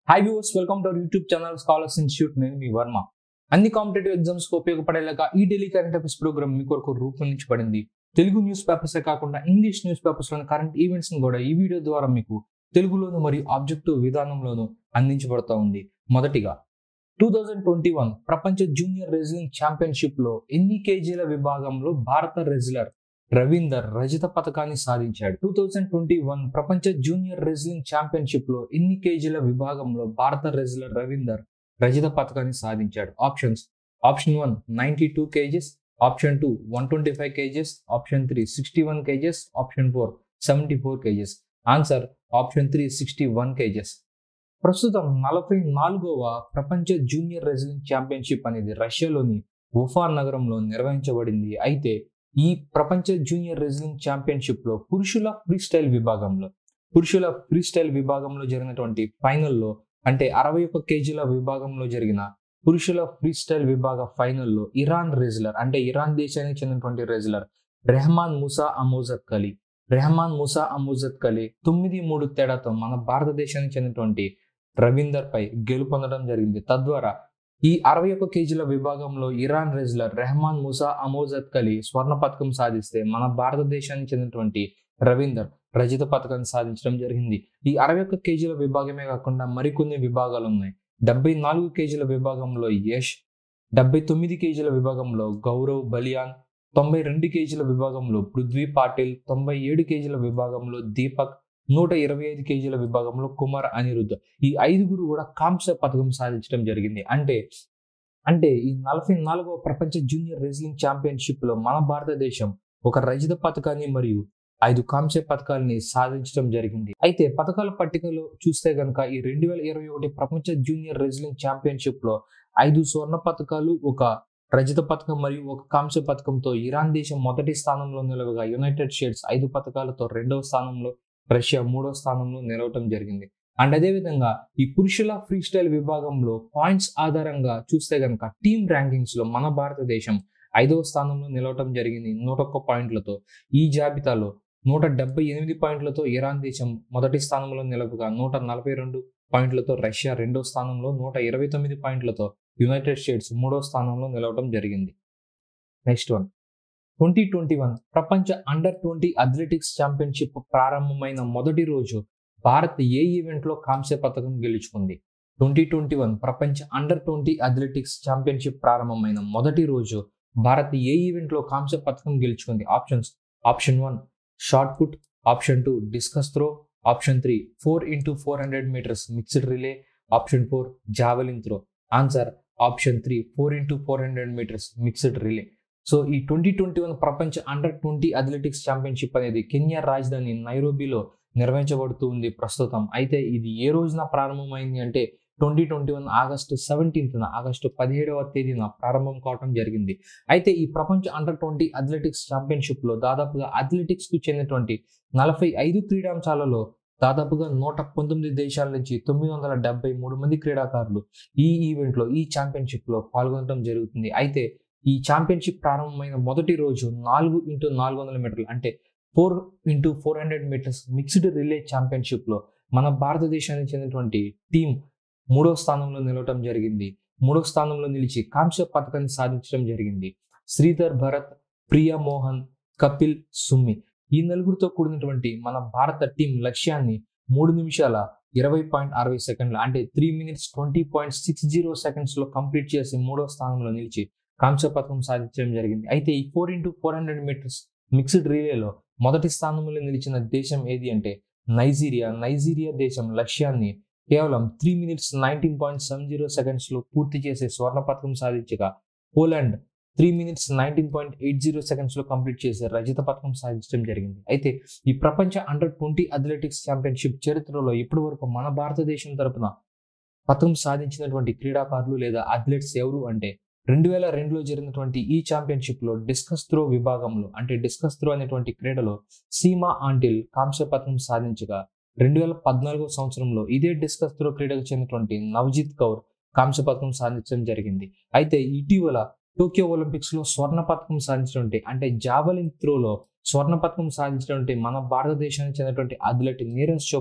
hi viewers welcome to our YouTube channel scholars institute నేను మీ వర్మ అన్ని కాంపిటేటివ్ ఎగ్జామ్స్ కు ఉపయోగపడేలాగా ఈ డైలీ కరెంట్ అఫైర్స్ ప్రోగ్రామ్ మీ కొరకు రూపొందించబడింది తెలుగు న్యూస్ పేపర్స్ కాకుండా ఇంగ్లీష్ న్యూస్ పేపర్స్ లోని కరెంట్ ఈవెంట్స్ కూడా ఈ వీడియో ద్వారా మీకు తెలుగులోను మరియు ఆబ్జెక్టివ్ విధానంలోను అందించబడుతూ ఉంది మొదటిగా టూ థౌజండ్ ట్వంటీ వన్ ప్రపంచ జూనియర్ రెజ్లింగ్ ఛాంపియన్షిప్ లో ఎన్ని కేజీల విభాగంలో భారత రెజ్లర్ రవీందర్ రజత పథకాన్ని సాధించాడు టూ థౌజండ్ ట్వంటీ వన్ ప్రపంచ జూనియర్ రెజ్లింగ్ ఛాంపియన్షిప్ లో ఎన్ని కేజీల విభాగంలో భారత రెజ్లర్ రవీందర్ రజత పథకాన్ని సాధించాడు options option one ninety two KGs option two one twenty five KGs option three sixty one KGs option four seventy four KGs answer option three sixty one KGs ప్రస్తుతం నలభై నాలుగవ ప్రపంచ జూనియర్ రెజ్లింగ్ ఛాంపియన్షిప్ అనేది రష్యాలోని Ufa నగరంలో నిర్వహించబడింది అయితే ఈ ప్రపంచ జూనియర్ రెజ్లింగ్ ఛాంపియన్షిప్ లో పురుషుల ఫ్రీ స్టైల్ విభాగంలో పురుషుల ఫ్రీ స్టైల్ విభాగంలో జరిగినటువంటి ఫైనల్లో అంటే అరవై ఒక్క కేజీల విభాగంలో జరిగిన పురుషుల ఫ్రీ స్టైల్ విభాగ ఫైనల్లో ఇరాన్ రెజ్లర్ అంటే ఇరాన్ దేశానికి చెందినటువంటి wrestler Rahman Musa Amouzad Khali Rahman Musa Amouzad Khali తొమ్మిది మూడు తేడాతో మన భారతదేశానికి చెందినటువంటి రవీందర్ పై గెలుపొందడం జరిగింది తద్వారా ఈ అరవై ఒక్క కేజీల విభాగంలో Iran wrestler Rahman Musa Amouzad Khali స్వర్ణ పథకం సాధిస్తే మన భారతదేశానికి చెందినటువంటి రవీందర్ రజత పథకాన్ని సాధించడం జరిగింది ఈ అరవై ఒక్క కేజీల విభాగమే కాకుండా మరికొన్ని విభాగాలు ఉన్నాయి డెబ్బై నాలుగు కేజీల విభాగంలో యష్ డెబ్బై తొమ్మిది కేజీల విభాగంలో గౌరవ్ బలియాన్ తొంభై రెండు కేజీల విభాగంలో పృథ్వీ పాటిల్ తొంభై ఏడు కేజీల విభాగంలో దీపక్ నూట ఇరవై ఐదు కేజీల విభాగంలో కుమార్ అనిరుద్ధ్ ఈ ఐదుగురు కూడా కాంస్య పథకం సాధించడం జరిగింది అంటే అంటే ఈ నలభై నాలుగవ ప్రపంచ జూనియర్ రెజ్లింగ్ ఛాంపియన్షిప్ లో మన భారతదేశం ఒక రజత పథకాన్ని మరియు ఐదు కాంస్య పథకాలని సాధించడం జరిగింది అయితే పథకాల పట్టికలో చూస్తే గనక ఈ రెండు వేల ఇరవై ఒకటి ప్రపంచ జూనియర్ రెజ్లింగ్ ఛాంపియన్షిప్ లో ఐదు స్వర్ణ పథకాలు ఒక రజత పథకం మరియు ఒక కాంస్య పథకంతో ఇరాన్ దేశం మొదటి స్థానంలో నిలవగా యునైటెడ్ స్టేట్స్ ఐదు పథకాలతో రెండవ స్థానంలో రష్యా మూడో స్థానంలో నిలవటం జరిగింది అండ్ అదేవిధంగా ఈ పురుషుల ఫ్రీ స్టైల్ విభాగంలో పాయింట్స్ ఆధారంగా చూస్తే కనుక టీమ్ ర్యాంకింగ్స్ లో మన భారతదేశం ఐదవ స్థానంలో నిలవటం జరిగింది నూట ఒక్క పాయింట్లతో ఈ జాబితాలో నూట డెబ్బై ఎనిమిది పాయింట్లతో ఇరాన్ దేశం మొదటి స్థానంలో నిలవగా నూట నలభై రెండు పాయింట్లతో రష్యా రెండో స్థానంలో నూట ఇరవై తొమ్మిది పాయింట్లతో యునైటెడ్ స్టేట్స్ మూడో స్థానంలో నిలవటం జరిగింది next one twenty twenty one ప్రపంచ అండర్ ట్వంటీ అథ్లెటిక్స్ ఛాంపియన్షిప్ ప్రారంభమైన మొదటి రోజు భారత్ ఏ ఈవెంట్లో కాంస్య పథకం గెలుచుకుంది ట్వంటీ ట్వంటీ వన్ ప్రపంచ అండర్ ట్వంటీ అథ్లెటిక్స్ ఛాంపియన్షిప్ ప్రారంభమైన మొదటి రోజు భారత్ ఏ ఈవెంట్లో కాంస్య పథకం గెలుచుకుంది options option one shot put option two discus throw option three four into four hundred metres mixed relay option four javelin throw answer option three four into four hundred metres mixed relay so ఈ twenty twenty one ప్రపంచ under twenty athletics championship అనేది Kenya రాజధాని నైరోబీలో నిర్వహించబడుతూ ఉంది ప్రస్తుతం అయితే ఇది ఏ రోజున ప్రారంభమైంది అంటే ట్వంటీ ట్వంటీ వన్ ఆగస్టు సెవెంటీన్త్న ఆగస్టు పదిహేడవ తేదీన ప్రారంభం కావడం జరిగింది అయితే ఈ ప్రపంచ అండర్ ట్వంటీ అథ్లెటిక్స్ ఛాంపియన్షిప్ లో దాదాపుగా అథ్లెటిక్స్ కు చెందినటువంటి నలభై ఐదు క్రీడాంశాలలో దాదాపుగా నూట పంతొమ్మిది దేశాల నుంచి తొమ్మిది వందల డెబ్బై మూడు మంది క్రీడాకారులు ఈ ఈవెంట్ లో ఈ ఛాంపియన్షిప్ లో పాల్గొనడం జరుగుతుంది అయితే ఈ ఛాంపియన్షిప్ ప్రారంభమైన మొదటి రోజు నాలుగు ఇంటూ నాలుగు వందల మీటర్లు అంటే four into four hundred metres mixed relay championship లో మన భారతదేశానికి చెందినటువంటి టీం మూడో స్థానంలో నిలవటం జరిగింది మూడో స్థానంలో నిలిచి కాంస్య పథకాన్ని సాధించడం జరిగింది శ్రీధర్ భరత్ ప్రియా మోహన్ కపిల్ సుమ్మి ఈ నలుగురితో కూడినటువంటి మన భారత టీం లక్ష్యాన్ని మూడు నిమిషాల ఇరవై పాయింట్ అరవై సెకండ్ల అంటే three minutes twenty point six zero seconds లో కంప్లీట్ చేసి మూడో స్థానంలో నిలిచి కాంస్య పథకం సాధించడం జరిగింది అయితే ఈ four into four hundred metres mixed రిలేలో మొదటి స్థానంలో నిలిచిన దేశం ఏది అంటే నైజీరియా నైజీరియా దేశం లక్ష్యాన్ని కేవలం three minutes nineteen point seven zero seconds లో పూర్తి చేసే స్వర్ణ పథకం సాధించగా Poland three minutes nineteen point eight zero seconds లో కంప్లీట్ చేసే రజత పథకం సాధించడం జరిగింది అయితే ఈ ప్రపంచ అండర్ ట్వంటీ అథ్లెటిక్స్ ఛాంపియన్షిప్ చరిత్రలో ఇప్పటి వరకు మన భారతదేశం తరపున పథకం సాధించినటువంటి క్రీడాకారులు లేదా అథ్లెట్స్ ఎవరు అంటే రెండు వేల రెండులో జరిగినటువంటి ఈ ఛాంపియన్షిప్ లో డిస్కస్ త్రో విభాగంలో అంటే డిస్కస్ త్రో అనేటువంటి క్రీడలో సీమా ఆంటిల్ కాంస్య పథకం సాధించగా రెండు వేల పద్నాలుగో సంవత్సరంలో ఇదే డిస్కస్ త్రో క్రీడకు చెందినటువంటి నవజిత్ కౌర్ కాంస్య పథకం సాధించడం జరిగింది అయితే ఇటీవల టోక్యో ఒలింపిక్స్ లో స్వర్ణ పథకం సాధించినటువంటి అంటే జావలిన్ త్రోలో స్వర్ణ పథకం సాధించినటువంటి మన భారతదేశానికి చెందినటువంటి అథ్లెట్ నీరజ్ చోప్రా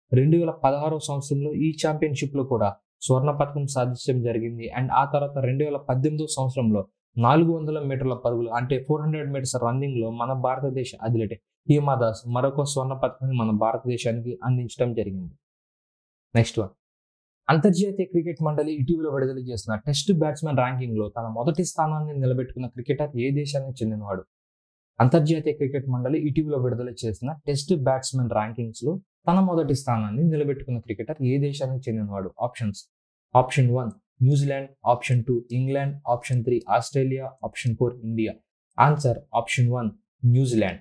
రెండు వేల పదహారవ సంవత్సరంలో ఈ ఛాంపియన్షిప్ లో కూడా స్వర్ణ పథకం సాధించడం జరిగింది అండ్ ఆ తర్వాత రెండు వేల పద్దెనిమిదో సంవత్సరంలో నాలుగు వందల మీటర్ల పరుగులు అంటే ఫోర్ హండ్రెడ్ మీటర్స్ రన్నింగ్ లో మన భారతదేశ అథ్లెట్ హిమాదాస్ మరొక స్వర్ణ పథకాన్ని మన భారతదేశానికి అందించడం జరిగింది నెక్స్ట్ వన్ అంతర్జాతీయ క్రికెట్ మండలి ఇటీవల విడుదల చేసిన టెస్ట్ బ్యాట్స్మెన్ ర్యాంకింగ్ లో తన మొదటి స్థానాన్ని నిలబెట్టుకున్న క్రికెటర్ ఏ దేశానికి చెందినవాడు అంతర్జాతీయ క్రికెట్ మండలి ఇటీవల విడుదల చేసిన టెస్ట్ బ్యాట్స్మెన్ ర్యాంకింగ్స్ లో తన మొదటి స్థానాన్ని నిలబెట్టుకున్న క్రికెటర్ ఏ దేశానికి చెందినవాడు options option one New Zealand option two England option three Australia option four India answer option one New Zealand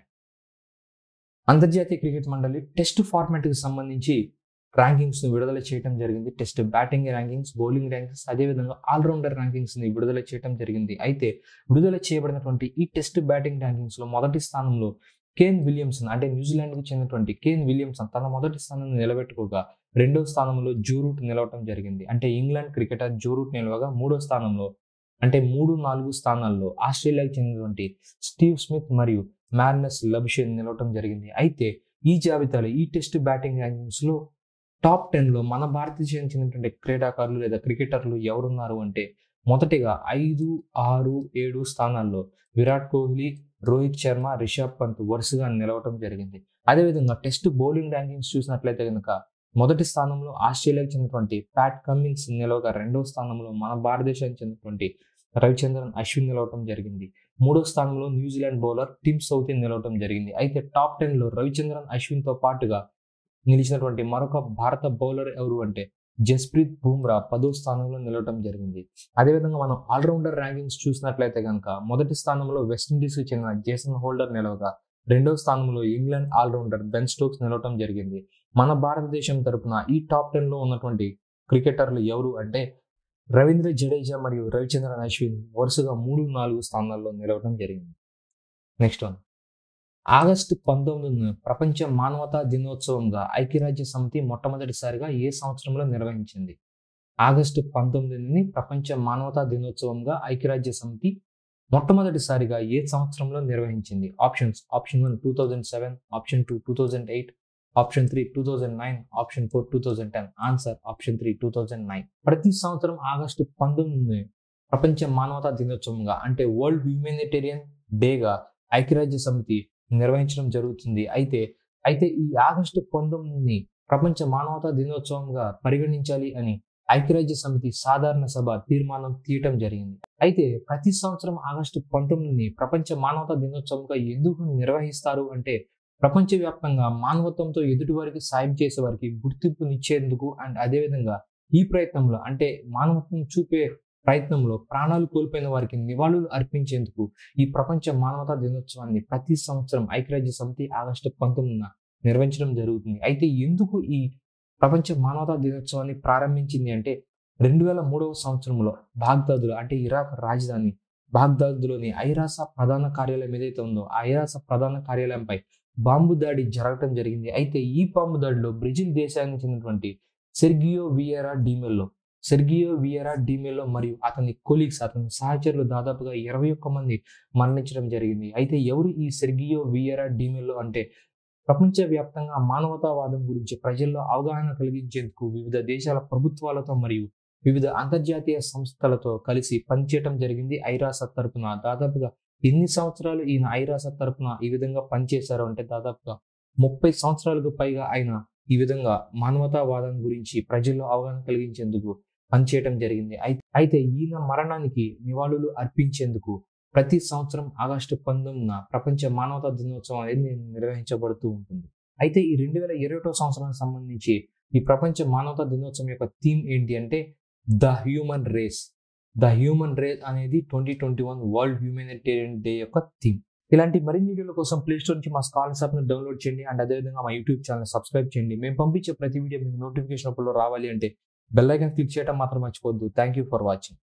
అంతర్జాతీయ క్రికెట్ మండలి టెస్ట్ ఫార్మాట్ కి సంబంధించి ర్యాంకింగ్స్ ను విడుదల చేయడం జరిగింది test batting rankings bowling rankings అదేవిధంగా ఆల్రౌండర్ ర్యాంకింగ్స్ ని విడుదల చేయడం జరిగింది అయితే విడుదల చేయబడినటువంటి ఈ టెస్ట్ బ్యాటింగ్ ర్యాంకింగ్స్ లో మొదటి స్థానంలో కేన్ విలియమ్సన్ అంటే న్యూజిలాండ్ కు చెందినటువంటి కేన్ విలియమ్సన్ తన మొదటి స్థానాన్ని నిలబెట్టుకోగా రెండో స్థానంలో జోరూట్ నిలవటం జరిగింది అంటే ఇంగ్లాండ్ క్రికెటర్ జోరూట్ నిలవగా మూడో స్థానంలో అంటే మూడు నాలుగు స్థానాల్లో ఆస్ట్రేలియాకు చెందినటువంటి స్టీవ్ స్మిత్ మరియు మ్యార్నస్ లబ్షేన్ నిలవటం జరిగింది అయితే ఈ జాబితాలో ఈ టెస్ట్ బ్యాటింగ్ ర్యాంకింగ్స్ లో టాప్ టెన్ లో మన భారతదేశానికి చెందినటువంటి క్రీడాకారులు లేదా క్రికెటర్లు ఎవరున్నారు అంటే మొదటిగా ఐదు ఆరు ఏడు స్థానాల్లో విరాట్ కోహ్లీ రోహిత్ శర్మ రిషబ్ పంత్ వరుసగా నిలవటం జరిగింది అదేవిధంగా టెస్ట్ బౌలింగ్ ర్యాంకింగ్స్ చూసినట్లయితే కనుక మొదటి స్థానంలో ఆస్ట్రేలియాకి చెందినటువంటి ప్యాట్ కమిన్స్ నిలవగా రెండవ స్థానంలో మన భారతదేశానికి చెందినటువంటి రవిచంద్రన్ అశ్విన్ నిలవటం జరిగింది మూడో స్థానంలో న్యూజిలాండ్ బౌలర్ టిమ్ సౌతీ నిలవటం జరిగింది అయితే టాప్ టెన్ లో రవిచంద్రన్ అశ్విన్ తో పాటుగా నిలిచినటువంటి మరొక భారత బౌలర్ ఎవరు అంటే జస్ప్రీత్ బూమ్రా పదో స్థానంలో నిలవటం జరిగింది అదేవిధంగా మనం ఆల్రౌండర్ ర్యాంకింగ్స్ చూసినట్లయితే కనుక మొదటి స్థానంలో వెస్టిండీస్ కి చెందిన జేసన్ హోల్డర్ నిలవగా రెండవ స్థానంలో ఇంగ్లాండ్ ఆల్రౌండర్ బెన్ స్టోక్స్ నిలవటం జరిగింది మన భారతదేశం తరపున ఈ టాప్ టెన్ లో ఉన్నటువంటి క్రికెటర్లు ఎవరు అంటే రవీంద్ర జడేజా మరియు రవిచంద్రన్ అశ్విన్ వరుసగా మూడు నాలుగు స్థానాల్లో నిలవడం జరిగింది నెక్స్ట్ వన్ ఆగస్టు పంతొమ్మిదిన ప్రపంచ మానవతా దినోత్సవంగా ఐక్యరాజ్య సమితి మొట్టమొదటిసారిగా ఏ సంవత్సరంలో నిర్వహించింది ఆగస్టు పంతొమ్మిదిని ప్రపంచ మానవతా దినోత్సవంగా ఐక్యరాజ్య సమితి మొట్టమొదటిసారిగా ఏ సంవత్సరంలో నిర్వహించింది options option one two thousand seven option two two thousand eight option three two thousand nine option four two thousand ten answer option three two thousand nine ప్రతి సంవత్సరం ఆగస్టు పంతొమ్మిది ప్రపంచ మానవతా దినోత్సవంగా అంటే వరల్డ్ హ్యూమానిటేరియన్ డేగా ఐక్యరాజ్య సమితి నిర్వహించడం జరుగుతుంది అయితే అయితే ఈ ఆగస్టు పంతొమ్మిదిని ప్రపంచ మానవతా దినోత్సవంగా పరిగణించాలి అని ఐక్యరాజ్య సమితి సాధారణ సభ తీర్మానం తీయటం జరిగింది అయితే ప్రతి సంవత్సరం ఆగస్టు పంతొమ్మిదిని ప్రపంచ మానవతా దినోత్సవంగా ఎందుకు నిర్వహిస్తారు అంటే ప్రపంచవ్యాప్తంగా మానవత్వంతో ఎదుటివారికి సాయం చేసే వారికి గుర్తింపునిచ్చేందుకు అండ్ అదేవిధంగా ఈ ప్రయత్నంలో అంటే మానవత్వం చూపే ప్రయత్నంలో ప్రాణాలు కోల్పోయిన వారికి నివాళులు అర్పించేందుకు ఈ ప్రపంచ మానవతా దినోత్సవాన్ని ప్రతి సంవత్సరం ఐక్యరాజ్య సమితి ఆగస్టు పంతొమ్మిదిన నిర్వహించడం జరుగుతుంది అయితే ఎందుకు ఈ ప్రపంచ మానవతా దినోత్సవాన్ని ప్రారంభించింది అంటే రెండు వేల మూడవ సంవత్సరంలో బాగ్దాదులో అంటే ఇరాక్ రాజధాని బాగ్దాద్లోని ఐరాస ప్రధాన కార్యాలయం ఏదైతే ఉందో ఆ ఐరాస ప్రధాన కార్యాలయంపై బాంబు దాడి జరగటం జరిగింది అయితే ఈ బాంబు దాడిలో బ్రెజిల్ దేశానికి చెందినటువంటి సెర్గియో వియరా డీమెల్లో సెర్గియో వియరా డీమెల్లో మరియు అతని కొలీగ్స్ అతని సహచరులు దాదాపుగా ఇరవై ఒక్క మంది మరణించడం జరిగింది అయితే ఎవరు ఈ సెర్గియో వియరా డీమెల్లో అంటే ప్రపంచవ్యాప్తంగా మానవతావాదం గురించి ప్రజల్లో అవగాహన కలిగించేందుకు వివిధ దేశాల ప్రభుత్వాలతో మరియు వివిధ అంతర్జాతీయ సంస్థలతో కలిసి పనిచేయటం జరిగింది ఐరాస తరపున దాదాపుగా ఎన్ని సంవత్సరాలు ఈయన ఐరాస తరపున ఈ విధంగా పనిచేశారు అంటే దాదాపుగా ముప్పై సంవత్సరాలకు పైగా ఆయన ఈ విధంగా మానవతావాదం గురించి ప్రజల్లో అవగాహన కలిగించేందుకు పనిచేయటం జరిగింది అయితే ఈయన మరణానికి నివాళులు అర్పించేందుకు ప్రతి సంవత్సరం ఆగస్టు పంతొమ్మిదిన ప్రపంచ మానవతా దినోత్సవం అనేది నిర్వహించబడుతూ ఉంటుంది అయితే ఈ రెండు వేల ఇరవై ఒకటో సంవత్సరానికి సంబంధించి ఈ ప్రపంచ మానవతా దినోత్సవం యొక్క థీమ్ ఏంటి అంటే the human race the human race అనేది twenty twenty one world humanitarian day యొక్క థీమ్ ఇలాంటి మరిన్ని వీడియోల కోసం ప్లే స్టోర్ నుంచి మా స్కాలర్స్ యాప్ని డౌన్లోడ్ చేయండి అండ్ అదేవిధంగా మా యూట్యూబ్ ఛానల్ సబ్స్క్రైబ్ చేయండి మేము పంపించే ప్రతి వీడియో మీకు నోటిఫికేషన్ అప్పుడు రావాలి అంటే బెల్ ఐకాన్ క్లిక్ చేయడం మాత్రం మర్చిపోద్దు థ్యాంక్ యూ ఫర్ వాచింగ్